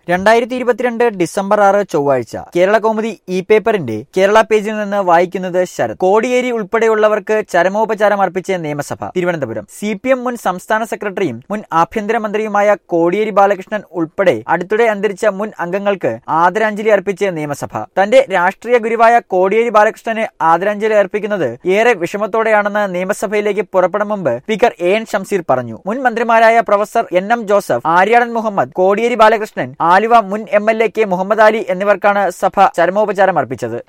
രണ്ടായിരത്തി ഇരുപത്തിരണ്ട് ഡിസംബർ ആറ് ചൊവ്വാഴ്ച കേരള കൗമുദി ഇ പേപ്പറിന്റെ കേരള പേജിൽ നിന്ന് വായിക്കുന്നത് ശരത് കോടിയേരി ഉൾപ്പെടെയുള്ളവർക്ക് ചരമോപചാരം അർപ്പിച്ച നിയമസഭ തിരുവനന്തപുരം സി പി എം മുൻ സംസ്ഥാന സെക്രട്ടറിയും മുൻ ആഭ്യന്തരമന്ത്രിയുമായ കോടിയേരി ബാലകൃഷ്ണൻ ഉൾപ്പെടെ അടുത്തിടെ അന്തരിച്ച മുൻ അംഗങ്ങൾക്ക് ആദരാഞ്ജലി അർപ്പിച്ച നിയമസഭ തന്റെ രാഷ്ട്രീയ ഗുരുവായ കോടിയേരി ബാലകൃഷ്ണന് ആദരാഞ്ജലി അർപ്പിക്കുന്നത് ഏറെ വിഷമത്തോടെയാണെന്ന് നിയമസഭയിലേക്ക് പുറപ്പെടും മുമ്പ് സ്പീക്കർ എ എൻ ഷംസീർ പറഞ്ഞു മുൻ മന്ത്രിമാരായ professor N M Joseph Aryadan Muhammad Kodiyeri Balakrishnan Aluva മുൻ M L A K Muhammad Ali എന്നിവർക്കാണ് സഭ ചരമോപചാരം അർപ്പിച്ചത്